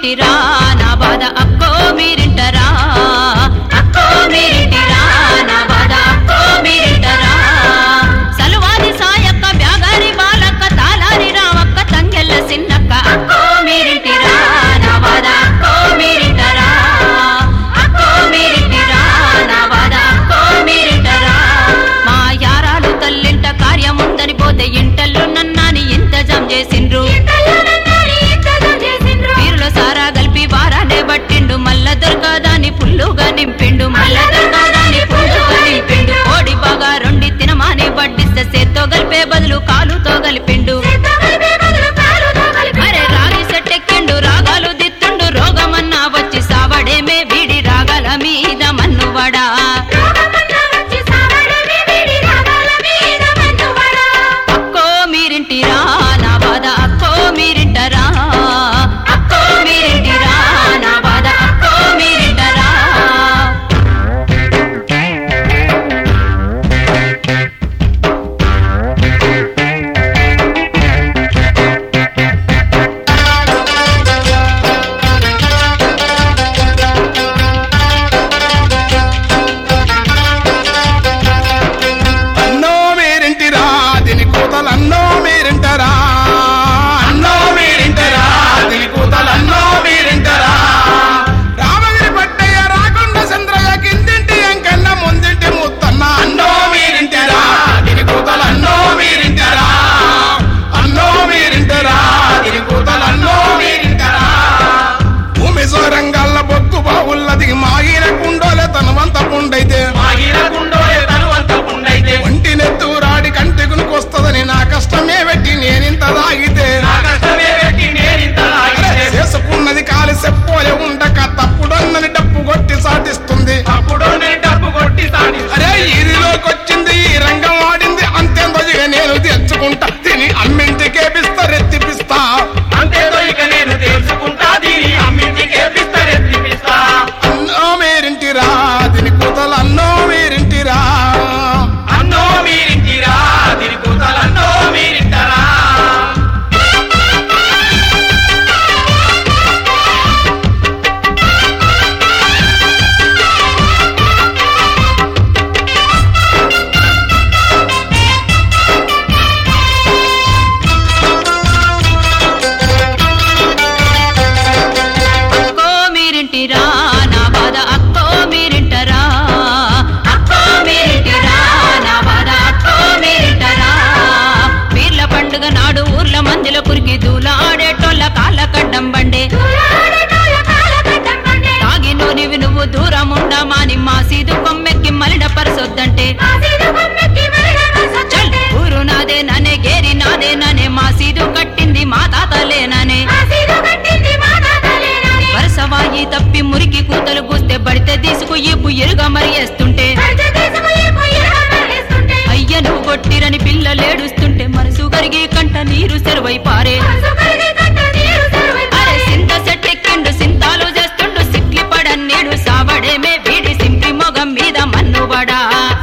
మీరింటిరా నా బాధ అక్కో మీరింటరా అక్కో మీరింటిరా నా బాధ అక్కో మీరింటరా సలువాది సాయక్క బ్యాగారి బాలక్క తాలారి రావక్క తంగెల్ల సిన్నక్క అక్కో మీరింటిరా నా బాధ అక్కో మీరింటరా అక్కో మీరింటిరా నా బాధ అక్కో మీరింటరా మా యారాలు తల్లింట కార్యముందని పోతే ఇంటల్లో నన్నాని ఇంతజం చేసిండ్రు వీరుల సారా గల్పి వారానే బట్టిండు మల్ల దొరకదాని పుల్లుగా నింపిండు మల్ల దొరకదాని పుల్లుగా నింపిండు కోడి బాగా రొండి తినమాని వడ్డిస్తే సేత్తో గలిపే బదులు కాలుతో గలిపిండు అరే రాగి సెట్టెక్కిండు రాగాలు దిత్తుండు రోగమన్నా వచ్చి సావడేమే వీడి రాగాల మీద మన్నువడా అక్కో మీరింటిరా నా బాధ అక్కో మీరింటరా అక్కో మీరింటిరా నా బాధ అక్కో మీరింటరా అన్నో మీరింటిరా దీని కూతలు అన్నో మీరింటరా అన్నో మీరింటరా దీని కూతలు అన్నో మీరింటరా రామగిరి పట్టయ్య రాకుండా చంద్రయ్య కిందింటి ఎంకన్న ముందింటి ముత్తన్న అన్నో మీరింటరా దీని కూతలు అన్నో మీరింటరా అన్నో మీరింటరా దీని కూతలు అన్నో మీరింటరా భూమి సోరంగల్ల బొగ్గు బావుల్లది మాగిన కుండోలే తనవంత పుండైతే మాగిన గుండోలే తనువంత పుండైతే ఒంటి నెత్తూరాడి కంటికునికి వస్తుందని నా కష్టమే పెట్టి నేనింత తాగితే నా కష్టమే పెట్టి నేనింత అరే, లాగితే చేసుకున్నది కాలి చెప్పోలే ఉండక తప్పుడన్నని డప్పు కొట్టి సాటిస్తుంది అప్పుడు నేను డబ్బు కొట్టి సాధిస్తా అరే ఇరిలోకొచ్చింది ఈ రంగం ఆడింది అంతేందోజిగా నేను తెచ్చుకుంటా తిని అమ్మింటికేపిస్తా రెత్తిపిస్తా అంతేదో ఇక నేను తెలుసుకుంటా దీని అమ్మింటికి ఎప్పిస్తా రెత్తిపిస్తా అన్నో మీరింటిరా దీని కూతలు అన్నో మీరింటిరా అన్నో మీరింటిరా దీని కూతలన్నో మీరింటారా అక్కో మీరింటిరా నా బాధ అక్కో మీరింటరా అక్కో మీరింటిరా నా బాధ అక్కో మీరింటరా పీర్ల పండుగ నాడు ఊర్ల మందిల కురికి దూలాడేటోళ్ళ కాళ్ళ కడ్డం బండే తాగి నూనివి నువ్వు దూరం ఉండమాని మా సీదు కొమ్మెక్కి మలిన పరసొద్దంటే చల్ ఊరు నాదే ననే గేరి నాదే ననే మా సీదు కట్టింది మా తాతలేననే వరసవాయి తప్పి మురికి కూతలు కూస్తే బడితే తీసుకు ఈపు ఎరుగా మరి వేస్తుంటే అయ్య నువ్వు కొట్టిరని పిల్లలేడుస్తుంటే మనసు కరిగి కంట నీరు సెరువై పారే అరే సింత సెట్టెక్కిండు సింతాలు చేస్తుండు సిక్కి పడన్నీడు సావడేమే వీడి సింపి మొగం మీద మన్నుబడా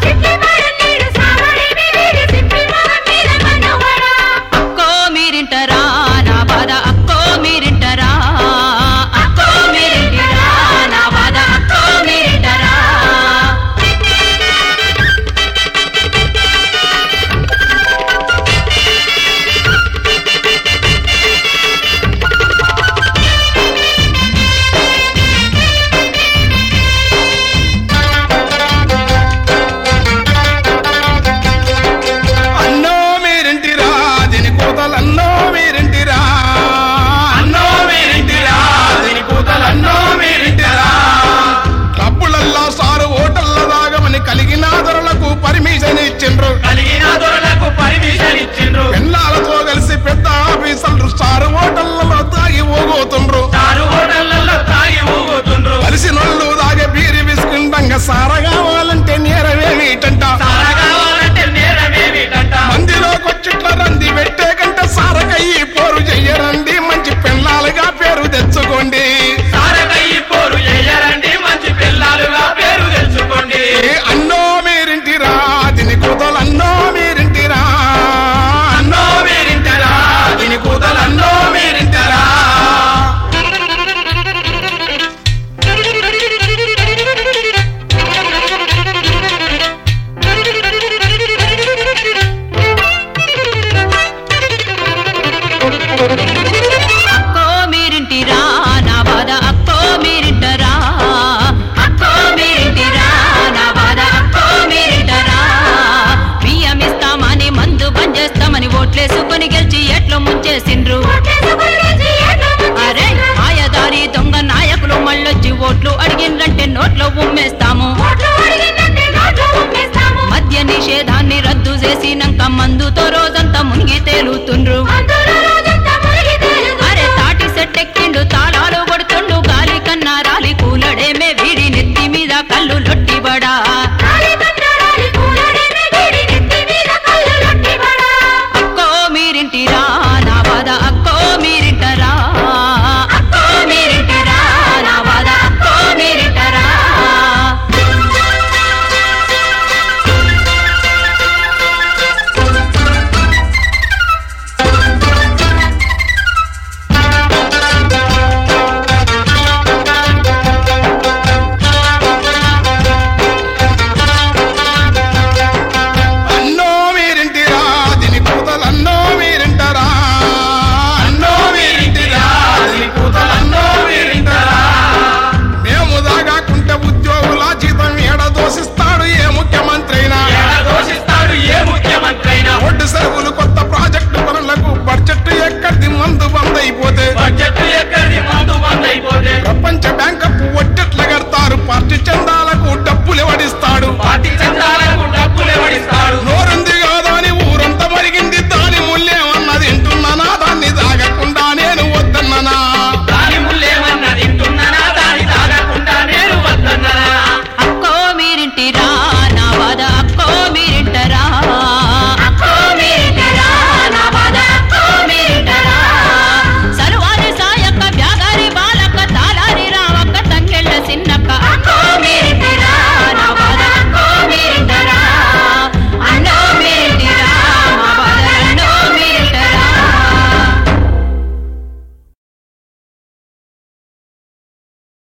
అక్కో మీరింటరా నా బాధ అక్కో మీరింటరా అక్కో మీరింటిరా నా బాధ అక్కో మీరింటరా నోట్లో ఉమ్మేస్తాము ఓట్లు అడిగిందంటే నోట్లో ఉమ్మేస్తాము మద్య నిషేధాన్ని రద్దు చేసినాక మందుతో రోజంతా మునిగి తేలుతుండ్రు మందు